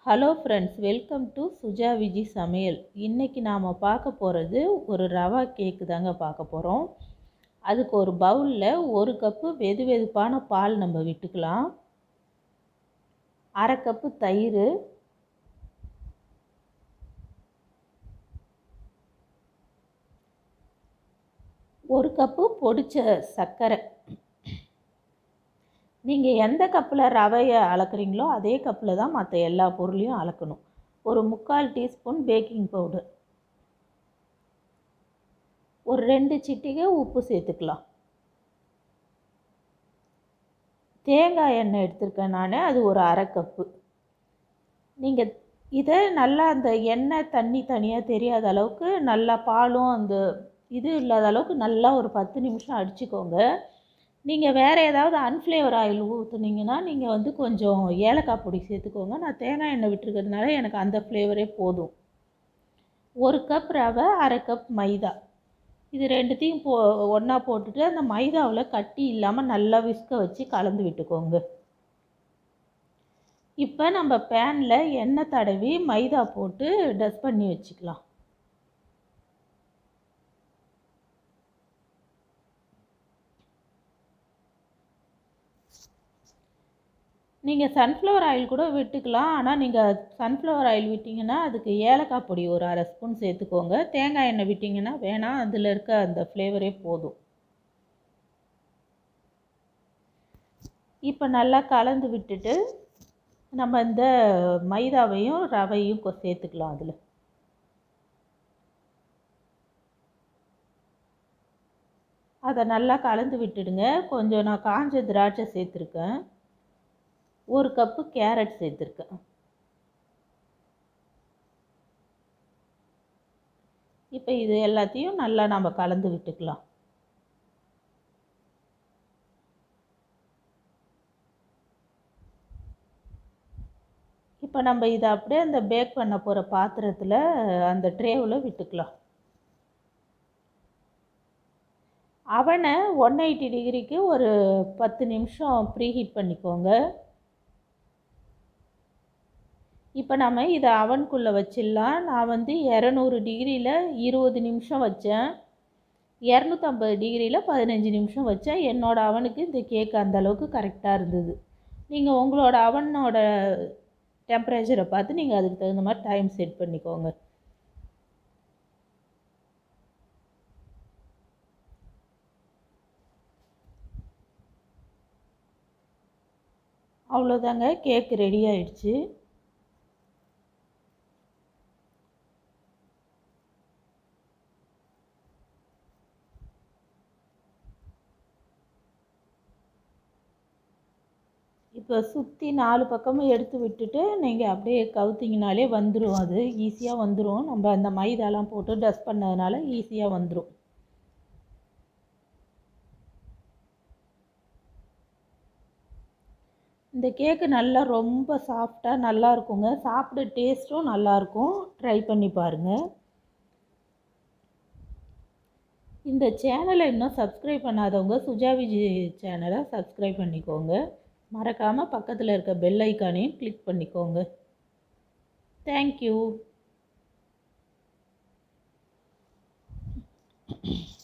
hello friends welcome to Suja Viji சமையல் இன்றைக்கி நாம் பார்க்க போகிறது ஒரு ரவா கேக்கு தாங்க பார்க்க போகிறோம் அதுக்கு ஒரு பவுலில் ஒரு கப்பு வெது வெதுப்பான பால் நம்ம விட்டுக்கலாம் அரை கப்பு தயிர் ஒரு கப்பு பொடிச்ச சர்க்கரை நீங்கள் எந்த கப்பில் ரவையை அளக்குறீங்களோ அதே கப்பில் தான் மற்ற எல்லா பொருளையும் அளக்கணும் ஒரு முக்கால் டீஸ்பூன் பேக்கிங் பவுடர் ஒரு ரெண்டு சிட்டிகை உப்பு சேர்த்துக்கலாம் தேங்காய் எண்ணெய் எடுத்திருக்கேன் நான் அது ஒரு அரை கப்பு நீங்கள் இதை நல்லா அந்த எண்ணெய் தண்ணி தனியாக தெரியாத அளவுக்கு நல்லா பாலும் அந்த இது இல்லாத அளவுக்கு நல்லா ஒரு பத்து நிமிஷம் அடிச்சுக்கோங்க நீங்கள் வேறு ஏதாவது அன்ஃப்ளேவர் ஆயில் ஊற்றுனீங்கன்னா நீங்கள் வந்து கொஞ்சம் ஏலக்காய் பொடி சேர்த்துக்கோங்க நான் தேங்காய் எண்ணெய் விட்டுருக்கிறதுனால எனக்கு அந்த ஃப்ளேவரே போதும் ஒரு கப் ரவை அரை கப் மைதா இது ரெண்டுத்தையும் போ ஒன்றா போட்டுட்டு அந்த மைதாவில் கட்டி இல்லாமல் நல்லா விஸ்க வச்சு கலந்து விட்டுக்கோங்க இப்போ நம்ம பேனில் எண்ணெய் தடவி மைதா போட்டு டஸ்ட் பண்ணி வச்சுக்கலாம் நீங்கள் சன்ஃப்ளவர் ஆயில் கூட விட்டுக்கலாம் ஆனால் நீங்கள் சன்ஃப்ளவர் ஆயில் விட்டிங்கன்னா அதுக்கு ஏலக்காய் பொடி ஒரு அரை ஸ்பூன் சேர்த்துக்கோங்க தேங்காய் எண்ணெய் விட்டிங்கன்னா வேணாம் அதில் இருக்க அந்த ஃப்ளேவரே போதும் இப்போ நல்லா கலந்து விட்டுட்டு நம்ம இந்த மைதாவையும் ரவையும் சேர்த்துக்கலாம் அதில் அதை நல்லா கலந்து விட்டுடுங்க கொஞ்சம் நான் காஞ்ச திராட்சை சேர்த்துருக்கேன் ஒரு கப்பு கேரட் சேர்த்துருக்கேன் இப்போ இது எல்லாத்தையும் நல்லா நம்ம கலந்து விட்டுக்கலாம் இப்போ நம்ம இதை அப்படியே அந்த பேக் பண்ண போகிற பாத்திரத்தில் அந்த ட்ரேவில் விட்டுக்கலாம் அவனை ஒன் எயிட்டி டிகிரிக்கு ஒரு பத்து நிமிஷம் ப்ரீ ஹீட் பண்ணிக்கோங்க இப்போ நம்ம இதை அவனுக்குள்ளே வச்சிடலாம் நான் வந்து இரநூறு டிகிரியில் இருபது நிமிஷம் வச்சேன் இரநூத்தம்பது டிகிரியில் பதினஞ்சு நிமிஷம் வச்சேன் என்னோடய அவனுக்கு இந்த கேக் அந்தளவுக்கு கரெக்டாக இருந்தது நீங்கள் உங்களோட அவனோட டெம்பரேச்சரை பார்த்து நீங்கள் அதுக்கு தகுந்த மாதிரி டைம் செட் பண்ணிக்கோங்க அவ்வளோதாங்க கேக் ரெடி ஆயிடுச்சு இப்போ சுற்றி நாலு பக்கமும் எடுத்து விட்டுட்டு நீங்கள் அப்படியே கவுத்திங்கனாலே வந்துடும் அது ஈஸியாக வந்துடும் நம்ம அந்த மைதாலாம் போட்டு டஸ்ட் பண்ணதுனால ஈஸியாக வந்துடும் இந்த கேக்கு நல்லா ரொம்ப சாஃப்டாக நல்லா இருக்குங்க சாப்பிட டேஸ்ட்டும் நல்லாயிருக்கும் ட்ரை பண்ணி பாருங்கள் இந்த சேனலை இன்னும் சப்ஸ்கிரைப் பண்ணாதவங்க சுஜா விஜி சேனலை சப்ஸ்கிரைப் பண்ணிக்கோங்க மறக்காமல் பக்கத்தில் இருக்க பெல் ஐக்கானையும் கிளிக் பண்ணிக்கோங்க தேங்க்யூ